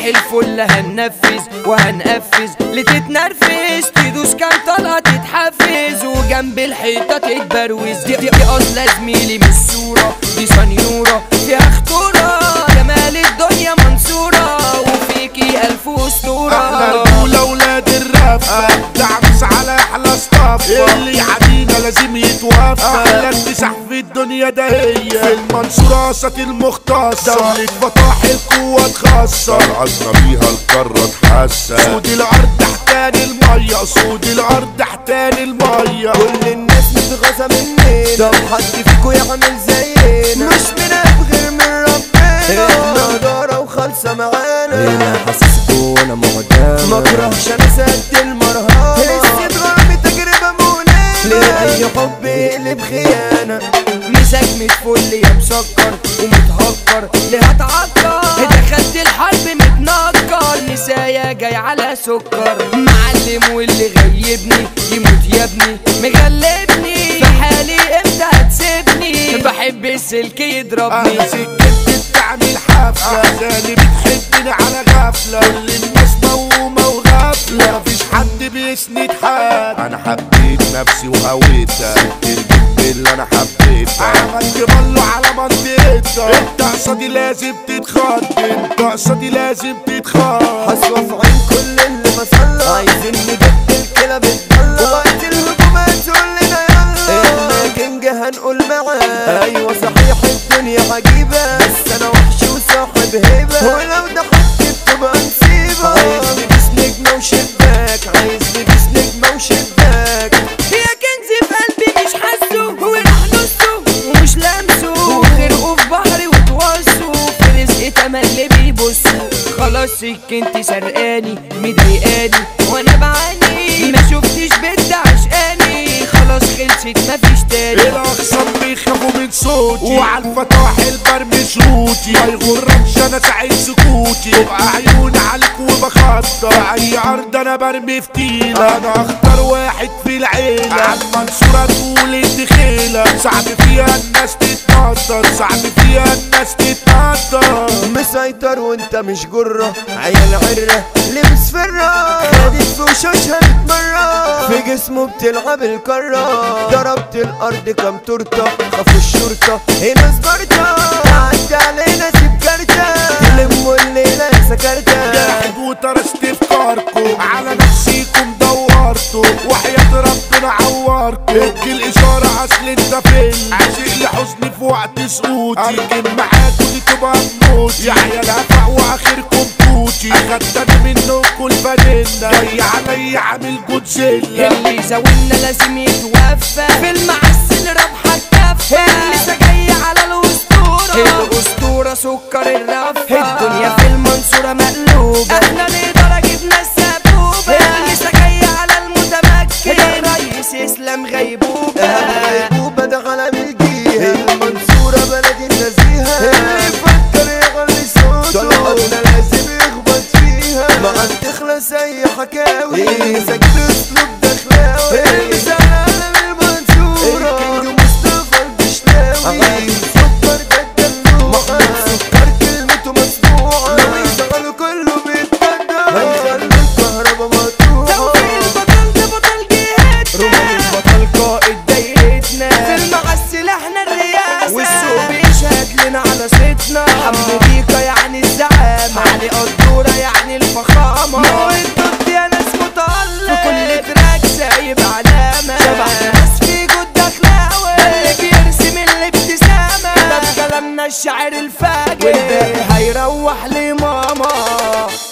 صباح الفل هننفذ وهنقفز لتتنرفز تدوس كام طلقة تتحفز وجنب الحيطة تتبروز دي, دي, دي أصلا زميلي مش صورة دي سنيورة فيها خطورة جمال الدنيا منصورة وفيكي ألف احنا أسطورة رجولة ولاد الرفة دعبس على احلى صفة اللي يعدينا لازم يتوفى احلى اتساح في الدنيا ده هي في المنصورة وسط المختصة دولة فطاح القوة الخاصة رقصنا بيها القارة تحسن سود الارض تحتان المية سود الارض تحتان المية كل الناس متغاظة مننا طب حد فيكو يعمل زينا مش بنبغي من ربنا احنا دارة وخالصة معانا انا حاسس وانا معدام ما اكرهش انا سد المرهمة الاستدغام تجربة مؤلمة لأي حب يقلب خيانة مساك متفل يا مسكر ومتهكر ليه هتعكر دخلت الحرب متنكر نسايا جاي على سكر معلم واللي غيبني يموت يا ابني مغلبني في حالي امتى هتسيبني بحب السلك يضربني انا سكنت بتعمل حفلة زاني بتحبني على غفلة كل الناس مومة وغفلة مفيش حد بيسند حد انا حبيت نفسي وهويتها البنت اللي انا حبيتها عملت بلو على منطقتها الطقسة دي لازم تتخض الطقسة دي لازم تتخض حسوة في عين كل اللي مسلى عايزين نجد الكلى بتطلع وقت الهجوم هتقول لنا يلا احنا كينج هنقول معاه ايوه صحيح الدنيا عجيبة بس انا وحش وصاحب هيبة ولو ضحكت تبقى نسيبة عايز نجس نجمة وشباك عايز نجس نجمة وشباك يا كنزي في قلبي مش حاسه وراح نصه ومش لامسه وغرقوا في بحري وتوصوا في رزق تملي بيبصوا خلاص سكنتي سرقاني مضايقاني وانا بعاني ما شفتش بنت عشقاني خلاص خلصت مفيش تاني الاخصام بيخافوا من صوتي وعلى الفتاح البرمي شروطي ما يغركش انا سعيد سكوتي تبقى عيوني عليك وبخطر اي عرض انا برمي فتيلة انا اختار واحد في العيلة عن منصورة تقول انت خيلة صعب فيها الناس تتنطر صعب فيها الناس تتنطر مسيطر وانت مش جرة عيال عرة لبس فرة خدت في وشوشها متمرة في جسمه بتلعب الكرة ضربت الارض كام تورتة خافوا الشرطة هنا سبارتا عدى علينا سيب كارتة تلموا الليلة يا سكرتة جاحد وترست افكاركم على نفسيكم دورتوا وحياة ربنا عوركم ادي الاشارة اصل انت فين عاشق لحزني في وقت سقوطي اركن معاكوا دي تبقى موتي يا عيال هفع واخركم توتي اخدت انا منكم الفانيلا جاي عليا عامل جودزيلا اللي زاولنا لازم يتوفى في المعسل ربحة كفة لسه جاي على الأسطورة الأسطورة سكر الرفة الدنيا في المنصورة مقلوبة احنا نقدر جبنا السبوبة لسه جاي على المتمكن الرئيس اسلام غيبوبة غيبوبة ده علم الجيهة المنصورة بلدي النزيهة اللي يفكر يغلي صوته طلقتنا لازم يخبط فيها ما تخلص اي حكاوي سجل اسلوب دخلاوي المثال علم المنصورة الكينج مصطفى البشلاوي عادي سكر ده الدلوع محمد سكر كلمته مسموعة لو يشتغلوا كله بيتقدم هيخلوا الكهرباء مقطوعة توفيق البطل ده بطل جهتنا رومان البطل قائد دايرتنا في المعسل احنا الرئاسة والسوق بيشهد لنا على صيتنا حمو بيكا يعني الزعامة علي قدورة يعني الفخامة موت ضد يا ناس متألق في كل تراك سايب علامة شبع ناس في جود اخلاوي اللي بيرسم الابتسامة ده بكلامنا الشاعر الفاجر والباقي هيروح لماما